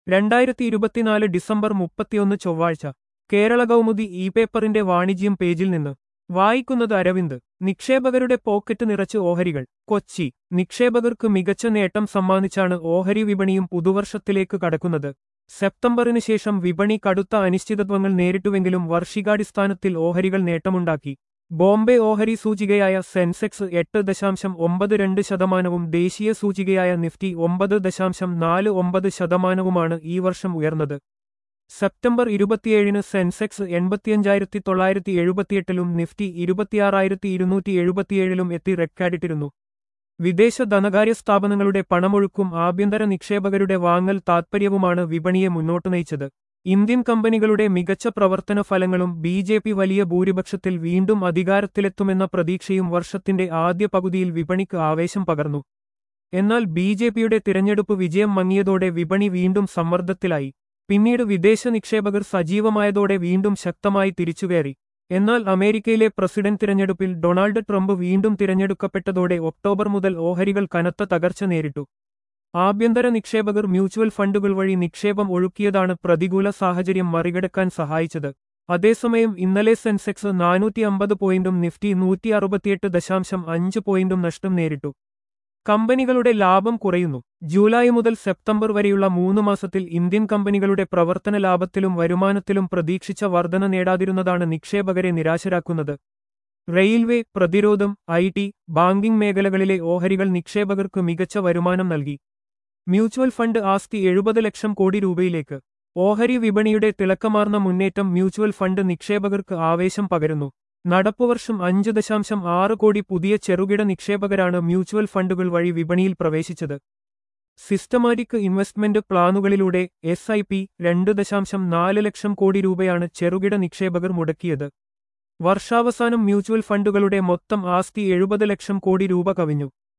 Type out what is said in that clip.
രണ്ടായിരത്തി ഇരുപത്തിനാല് ഡിസംബർ മുപ്പത്തിയൊന്ന് ചൊവ്വാഴ്ച കേരള കൗമുദി ഇ പേപ്പറിന്റെ വാണിജ്യം പേജിൽ നിന്ന് വായിക്കുന്നത് അരവിന്ദ് നിക്ഷേപകരുടെ പോക്കറ്റ് നിറച്ച് ഓഹരികൾ കൊച്ചി നിക്ഷേപകർക്ക് മികച്ച നേട്ടം സമ്മാനിച്ചാണ് ഓഹരി വിപണിയും പുതുവർഷത്തിലേക്ക് കടക്കുന്നത് സെപ്റ്റംബറിന് ശേഷം വിപണി കടുത്ത അനിശ്ചിതത്വങ്ങൾ നേരിട്ടുവെങ്കിലും വാർഷികാടിസ്ഥാനത്തിൽ ഓഹരികൾ നേട്ടമുണ്ടാക്കി ബോംബെ ഓഹരി സൂചികയായ സെൻസെക്സ് എട്ട് ദശാംശം ഒമ്പത് രണ്ട് ശതമാനവും ദേശീയ സൂചികയായ നിഫ്റ്റി ഒമ്പത് ദശാംശം നാല് ഒമ്പത് ശതമാനവുമാണ് ഈ വർഷം ഉയർന്നത് സെപ്റ്റംബർ ഇരുപത്തിയേഴിന് സെൻസെക്സ് എൺപത്തിയഞ്ചായിരത്തി തൊള്ളായിരത്തി എഴുപത്തിയെട്ടിലും നിഫ്റ്റി ഇരുപത്തിയാറായിരത്തി ഇരുന്നൂറ്റി എഴുപത്തിയേഴിലും എത്തി റെക്കോർഡിട്ടിരുന്നു വിദേശ ധനകാര്യ സ്ഥാപനങ്ങളുടെ പണമൊഴുക്കും ആഭ്യന്തര നിക്ഷേപകരുടെ വാങ്ങൽ താത്പര്യവുമാണ് വിപണിയെ മുന്നോട്ടു നയിച്ചത് ഇന്ത്യൻ കമ്പനികളുടെ മികച്ച പ്രവർത്തന ഫലങ്ങളും ബി ജെ പി വലിയ ഭൂരിപക്ഷത്തിൽ വീണ്ടും അധികാരത്തിലെത്തുമെന്ന പ്രതീക്ഷയും വർഷത്തിന്റെ ആദ്യ പകുതിയിൽ വിപണിക്ക് ആവേശം പകർന്നു എന്നാൽ ബി ജെ പിയുടെ തിരഞ്ഞെടുപ്പ് വിജയം മങ്ങിയതോടെ വിപണി വീണ്ടും സമ്മർദ്ദത്തിലായി പിന്നീട് വിദേശ നിക്ഷേപകർ സജീവമായതോടെ വീണ്ടും ശക്തമായി തിരിച്ചുകയറി എന്നാൽ അമേരിക്കയിലെ പ്രസിഡന്റ് തിരഞ്ഞെടുപ്പിൽ ഡൊണാൾഡ് ട്രംപ് വീണ്ടും തിരഞ്ഞെടുക്കപ്പെട്ടതോടെ ഒക്ടോബർ മുതൽ ഓഹരികൾ കനത്ത തകർച്ച നേരിട്ടു ആഭ്യന്തര നിക്ഷേപകർ മ്യൂച്വൽ ഫണ്ടുകൾ വഴി നിക്ഷേപം ഒഴുക്കിയതാണ് പ്രതികൂല സാഹചര്യം മറികടക്കാൻ സഹായിച്ചത് അതേസമയം ഇന്നലെ സെൻസെക്സ് നാനൂറ്റി അമ്പത് പോയിന്റും നിഫ്റ്റി നൂറ്റി അറുപത്തിയെട്ട് ദശാംശം അഞ്ച് പോയിന്റും നഷ്ടം നേരിട്ടു കമ്പനികളുടെ ലാഭം കുറയുന്നു ജൂലൈ മുതൽ സെപ്റ്റംബർ വരെയുള്ള മൂന്ന് മാസത്തിൽ ഇന്ത്യൻ കമ്പനികളുടെ പ്രവർത്തന ലാഭത്തിലും വരുമാനത്തിലും പ്രതീക്ഷിച്ച വർധന നേടാതിരുന്നതാണ് നിക്ഷേപകരെ നിരാശരാക്കുന്നത് റെയിൽവേ പ്രതിരോധം ഐ ടി ബാങ്കിംഗ് മേഖലകളിലെ ഓഹരികൾ നിക്ഷേപകർക്ക് മികച്ച വരുമാനം നൽകി മ്യൂച്വൽ ഫണ്ട് ആസ്തി എഴുപത് ലക്ഷം കോടി രൂപയിലേക്ക് ഓഹരി വിപണിയുടെ തിളക്കമാർന്ന മുന്നേറ്റം മ്യൂച്വൽ ഫണ്ട് നിക്ഷേപകർക്ക് ആവേശം പകരുന്നു നടപ്പുവർഷം അഞ്ച് ദശാംശം ആറ് കോടി പുതിയ ചെറുകിട നിക്ഷേപകരാണ് മ്യൂച്വൽ ഫണ്ടുകൾ വഴി വിപണിയിൽ പ്രവേശിച്ചത് സിസ്റ്റമാറ്റിക് ഇൻവെസ്റ്റ്മെന്റ് പ്ലാനുകളിലൂടെ എസ് ഐ പി രണ്ട് ദശാംശം നാല് ലക്ഷം കോടി രൂപയാണ് ചെറുകിട നിക്ഷേപകർ മുടക്കിയത് വർഷാവസാനം മ്യൂച്വൽ ഫണ്ടുകളുടെ മൊത്തം ആസ്തി എഴുപത് ലക്ഷം കോടി രൂപ കവിഞ്ഞു